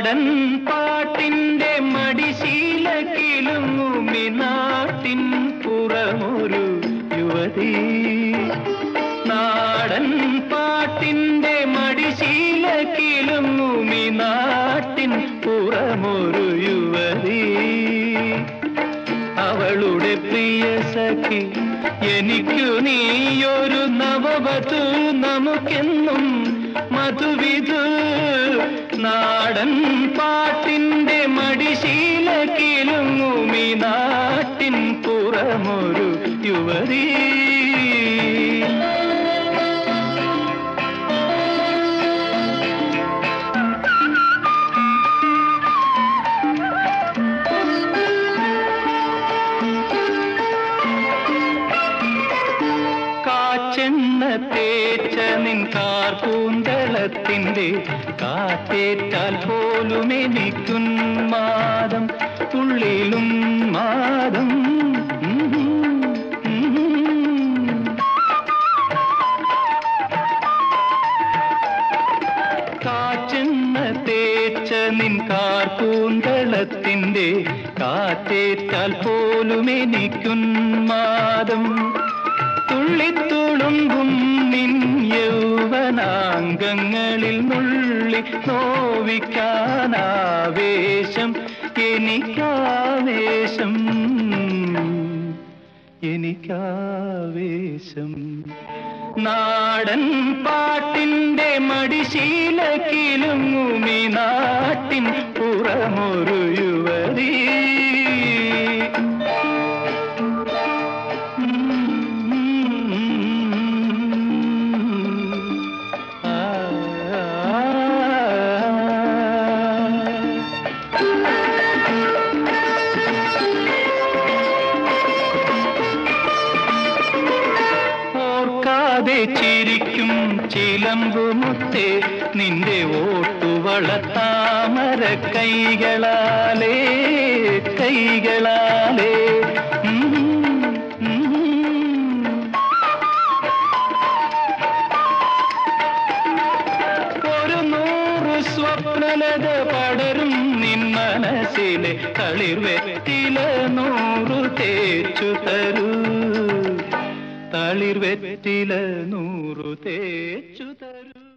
നാടൻ പാട്ടിന്റെ മടിശീല കിലുങ്ങുമി നാട്ടിൻ പുറമൊരു യുവതി നാടൻ പാട്ടിന്റെ മടിശീല കിലുങ്ങുമി നാട്ടിൻ പുറമൊരു യുവതി അവളുടെ പ്രിയ സഖി എനിക്കു നീയൊരു നവവധു നമുക്കെന്നും മധുവിധു നാടൻ പാട്ടിന്റെ മടിശീല കിലുങ്ങുമി നാട്ടിൻ പുറമൊരു യുവതി കാച്ചെണ്ണ തേച്ച നിൻ കാർപൂന്തളത്തിന്റെ കാറ്റേറ്റാൽ പോലും എനിക്കുന്മാദം ഉള്ളിലും മാദം ഉം, ഉം. കാച്ചെണ്ണ തേച്ച നിൻ കാർപൂന്തളത്തിന്റെ കാറ്റേറ്റാൽ പോലും എനിക്കുന്മാദം തുള്ളിത്തുളുമ്പും നിൻ യൗവനാംഗങ്ങളിൽ നുള്ളി നോവിക്കാനാവേശം എനിക്കാവേശം എനിക്കാവേശം നാടൻ പാട്ടിന്റെ മടിശീല കിലുങ്ങുമി നാട്ടിൻ പുറമൊരു യുവതി ഓർക്കാതെ ചിരിക്കും ചിലമ്പുമുത്തേ നിന്റെ ഓട്ടുവളത്താമര കൈകളാലേ കൈകളാലേ ഉം, ഉം. ഒരു നൂറ് സ്വപ്നലത പടരും നിൻ മനസ്സിലെ തളിർവെറ്റില നൂറു തേച്ചു തരൂ തളിർവെറ്റില നൂറു തേച്ചു തരൂ